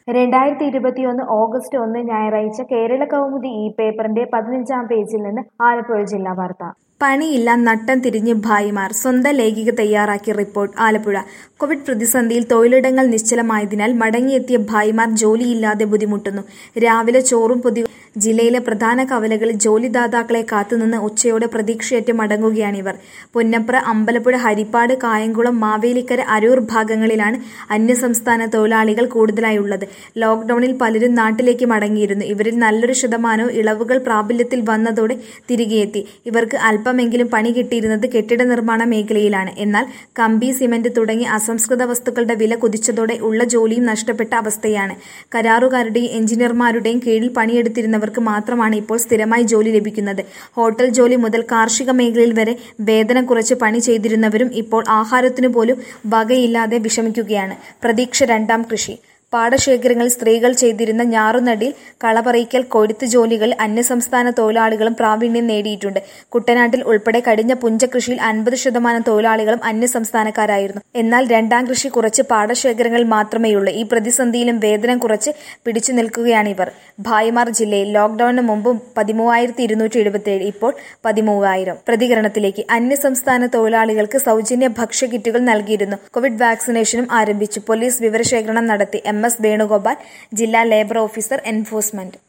രണ്ടായിരത്തി ഇരുപത്തിയൊന്ന് ഓഗസ്റ്റ് ഒന്ന് ഞായറാഴ്ച കേരള കൗമുദി ഈ പേപ്പറിന്റെ പതിനഞ്ചാം പേജിൽ നിന്ന് ആലപ്പുഴ ജില്ലാ വാർത്ത പണിയില്ല നട്ടം തിരിഞ്ഞ് ഭായിമാർ സ്വന്തം ലേഖിക തയ്യാറാക്കിയ റിപ്പോർട്ട് ആലപ്പുഴ കോവിഡ് പ്രതിസന്ധിയിൽ തൊഴിലിടങ്ങൾ നിശ്ചലമായതിനാൽ മടങ്ങിയെത്തിയ ഭായിമാർ ജോലിയില്ലാതെ ബുദ്ധിമുട്ടുന്നു രാവിലെ ചോറും പൊതി ജില്ലയിലെ പ്രധാന കവലകളിൽ ജോലിദാതാക്കളെ കാത്തുനിന്ന് ഉച്ചയോടെ പ്രതീക്ഷയേറ്റ് മടങ്ങുകയാണിവർ പുന്നപ്ര അമ്പലപ്പുഴ ഹരിപ്പാട് കായംകുളം മാവേലിക്കര അരൂർ ഭാഗങ്ങളിലാണ് അന്യസംസ്ഥാന തൊഴിലാളികൾ കൂടുതലായി ഉള്ളത് ലോക്ഡൌണിൽ പലരും നാട്ടിലേക്ക് മടങ്ങിയിരുന്നു ഇവരിൽ നല്ലൊരു ശതമാനവും ഇളവുകൾ പ്രാബല്യത്തിൽ വന്നതോടെ തിരികെയെത്തി ഇവർക്ക് അല്പമെങ്കിലും പണി കിട്ടിയിരുന്നത് കെട്ടിട നിർമ്മാണ മേഖലയിലാണ് എന്നാൽ കമ്പി സിമന്റ് തുടങ്ങിയ അസംസ്കൃത വസ്തുക്കളുടെ വില കുതിച്ചതോടെ ഉള്ള ജോലിയും നഷ്ടപ്പെട്ട അവസ്ഥയാണ് കരാറുകാരുടെയും എഞ്ചിനീയർമാരുടെയും കീഴിൽ പണിയെടുത്തിരുന്നവർക്ക് മാത്രമാണ് ഇപ്പോൾ സ്ഥിരമായി ജോലി ലഭിക്കുന്നത് ഹോട്ടൽ ജോലി മുതൽ കാർഷിക മേഖലയിൽ വരെ വേതനം കുറച്ച് പണി ചെയ്തിരുന്നവരും ഇപ്പോൾ ആഹാരത്തിനു പോലും വകയില്ലാതെ വിഷമിക്കുകയാണ് പ്രതീക്ഷ രണ്ടാം കൃഷി പാടശേഖരങ്ങളിൽ സ്ത്രീകൾ ചെയ്തിരുന്ന ഞാറുനടിയിൽ കളപറിക്കൽ കൊയ്ത്ത് ജോലികളിൽ അന്യസംസ്ഥാന തൊഴിലാളികളും പ്രാവീണ്യം നേടിയിട്ടുണ്ട് കുട്ടനാട്ടിൽ ഉൾപ്പെടെ കഴിഞ്ഞ പുഞ്ചകൃഷിയിൽ അൻപത് ശതമാനം തൊഴിലാളികളും അന്യസംസ്ഥാനക്കാരായിരുന്നു എന്നാൽ രണ്ടാം കൃഷി കുറച്ച് പാടശേഖരങ്ങളിൽ മാത്രമേയുള്ളൂ ഈ പ്രതിസന്ധിയിലും വേതനം കുറച്ച് പിടിച്ചു നിൽക്കുകയാണ് ഇവർ ഭായിമാർ ജില്ലയിൽ ലോക്ഡൌണിന് മുമ്പ് പതിമൂവായിരത്തി ഇരുന്നൂറ്റി എഴുപത്തിയേഴ് ഇപ്പോൾ പതിമൂവായിരം പ്രതികരണത്തിലേക്ക് അന്യസംസ്ഥാന തൊഴിലാളികൾക്ക് സൗജന്യ ഭക്ഷ്യ കിറ്റുകൾ നൽകിയിരുന്നു കോവിഡ് വാക്സിനേഷനും ആരംഭിച്ചു പോലീസ് വിവരശേഖരണം നടത്തി എം എസ് വേണുഗോപാൽ ജില്ലാ ലേബർ ഓഫീസർ എൻഫോഴ്സ്മെന്റ്